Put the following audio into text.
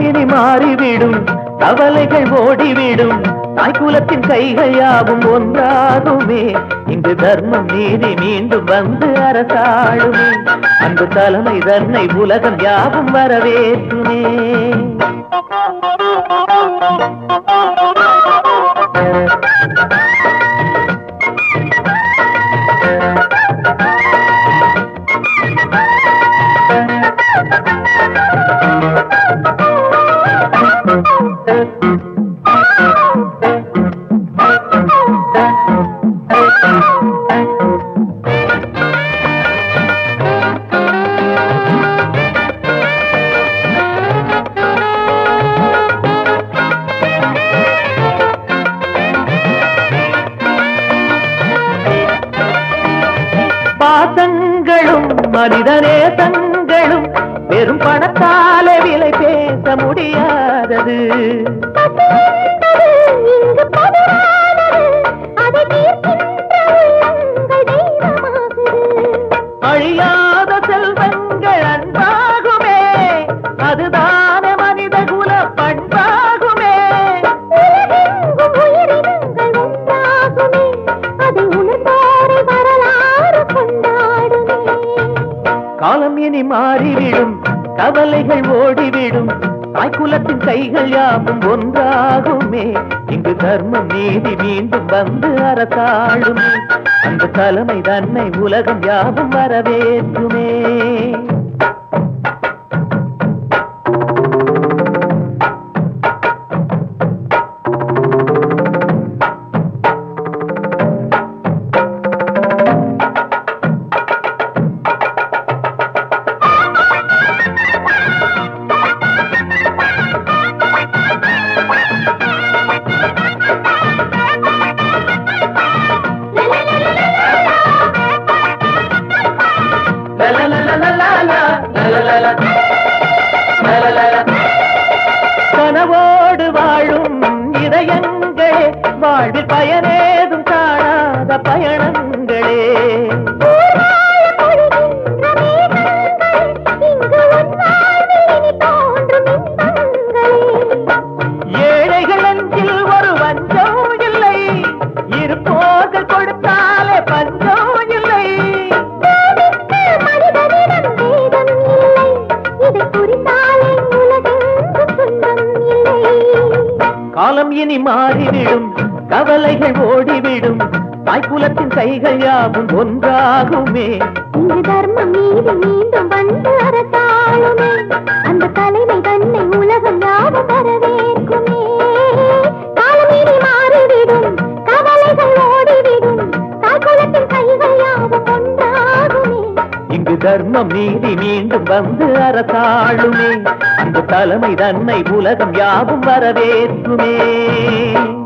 இனி மாறிவிடும் கவலைகள் ஓடிவிடும் தாய்குலத்தின் கைகள் யாவும் ஒன்றாகுமே இங்கு தர்மம் நீதி மீண்டும் வந்து அரசாளுமே அன்பு தலைமை தன்னை உலகம் யாவும் வரவேற்றுமே பாசங்களும் மனிதநேசங்களும் வெறும் பணத்தாலே விலை பேச முடியாதது இங்கு பதிவானது அதை தீர்க்கின்ற உள்ளங்கள் தெய்வமாகுது அழியாத செல்வங்கள் அன்பாகுமே அதுதான மனித குல பண்பாகுமே உலகெங்கும் உயிரினங்கள் ஒன்றாகுமே அதை உணர்ந்தோரை வரலாறு கொண்டாடுமே காலம் இனி மாறிவிடும் கவலைகள் ஓடிவிடும் தாய்க்குலத்தின் கைகள் யாவும் ஒன்றாகுமே இங்கு தர்மம் நீதி மீண்டும் வந்து அரசாளுமே அந்த தலைமை தன்னை உலகம் யாவும் வரவேற்றுமே கனவோடு வாழும் இதயங்களே வாழ்வில் பயனேதும் காணாத பயணங்களே ஊர்வாழ பொழிகின்ற மேகங்கள் இங்கு உன் வாழ்வில் இனி தோன்றும் இன்பங்களே ஏழைகள் அஞ்சில் ஒரு வஞ்சம் இல்லை இருப்போர்கள் கொடுத்தாலே பஞ்சம் இல்லை தேவிக்கு மனிதனிடம் வேதம் இல்லை இதை புரிந்தாலே உலகெங்கும் துன்பம் இல்லை காலம் இனி மாறிவிடும் கவலைகள் ஓடிவிடும் தாய்க்குலத்தின் கைகள் யாவும் ஒன்றாகுமே இங்கு தர்மம் நீதி மீண்டும் வந்து அரசாளுமே அந்த தலைமை தன்னை உலகம் யாவும் வரவேற்குமே காலம் இனி மாறிவிடும் கவலைகள் ஓடிவிடும் தாக்குலத்தின் கைகள் யாவும் ஒன்றாகுமே இங்கு தர்மம் நீதி மீண்டும் வந்து அரசாளுமே அந்த தலைமை தன்னை உலகம் யாவும் வரவேற்றுமே